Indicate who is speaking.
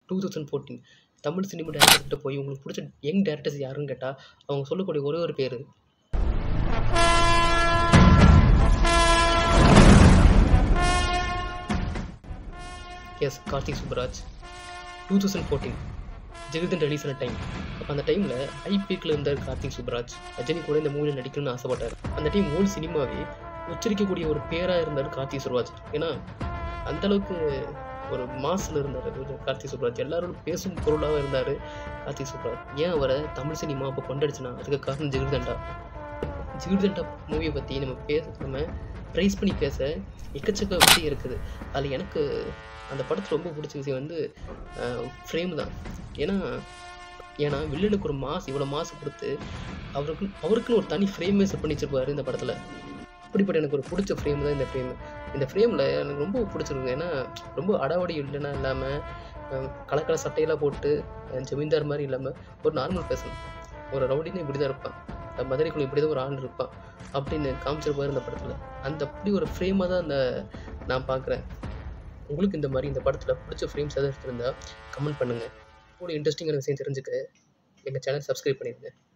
Speaker 1: two thousand fourteen Tamil cinema டேரக்டர்கிட்ட போய் உங்களுக்கு பிடிச்ச யங் டேரக்டர்ஸ் யாருன்னு கேட்டால் அவங்க சொல்லக்கூடிய ஒரே ஒரு பேர் S Karthik Subbaraj two thousand fourteen ஜெகதன் ரிலீஸ் ஆன டைம் அப்போ அந்த டைமில் ஹை பீக்கில் இருந்தார் கார்த்திக் சுப்பராஜ் ரஜினி கூட இந்த மூவியில் நடிக்கணும்னு ஆசைப்பட்டார் அந்த டைம் ஓல்டு சினிமாவே உச்சரிக்கக்கூடிய ஒரு பேராக இருந்தார் கார்த்திக் சுப்பராஜ் ஏன்னா அந்த அளவுக்கு ஒரு மாசில் இருந்தார் ஒரு கார்த்திக் சுப்ராஜ் எல்லாரும் பேசும் பொருளாக இருந்தார் கார்த்திக் சுப்ராஜ் ஏன் அவரை தமிழ் சினிமா அப்போ கொண்டாடுச்சுன்னா அதுக்கு காரணம் ஜிகிர்தண்டா ஜிகிர்தண்டா மூவியை பற்றி நம்ம பேச நம்ம ப்ரைஸ் பண்ணி பேச எக்கச்சக்க விஷயம் இருக்குது அதில் எனக்கு அந்த படத்தில் ரொம்ப பிடிச்ச விஷயம் வந்து ஃப்ரேம் தான் ஏன்னா ஏன்னா வில்லனுக்கு ஒரு மாஸ் இவ்வளோ மாஸ் கொடுத்து அவருக்கு அவருக்குன்னு ஒரு தனி ஃப்ரேமே செட் பண்ணி வச்சிருப்பாரு இந்த படத்தில் அப்படிப்பட்ட எனக்கு ஒரு பிடிச்ச ஃப்ரேம் தான் இந்த ஃப்ரேம் இந்த ஃப்ரேமில் எனக்கு ரொம்ப பிடிச்சிருக்கு ஏன்னா ரொம்ப அடாவடி இல்லைன்னா இல்லாமல் கலக்கல சட்டையெல்லாம் போட்டு அஹ் ஜமீன்தார் மாதிரி இல்லாமல் ஒரு நார்மல் பர்சன் ஒரு ரவுடின்னு இப்படி தான் இருப்பான் அஹ் மதுரைக்குள்ள இப்படி தான் ஒரு ஆள் இருப்பான் அப்படின்னு காமிச்சிருப்பாரு இந்த படத்தில் அந்த அப்படி ஒரு ஃப்ரேமாக தான் அந்த நான் பார்க்குறேன் உங்களுக்கு இந்த மாதிரி இந்த படத்தில் பிடிச்ச ஃப்ரேம்ஸ் எதாவது எடுத்திருந்தா கமெண்ட் பண்ணுங்கள் கூட இன்ட்ரெஸ்டிங்கான விஷயம் தெரிஞ்சுக்க எங்கள் சேனல் சப்ஸ்கிரைப் பண்ணிடுங்க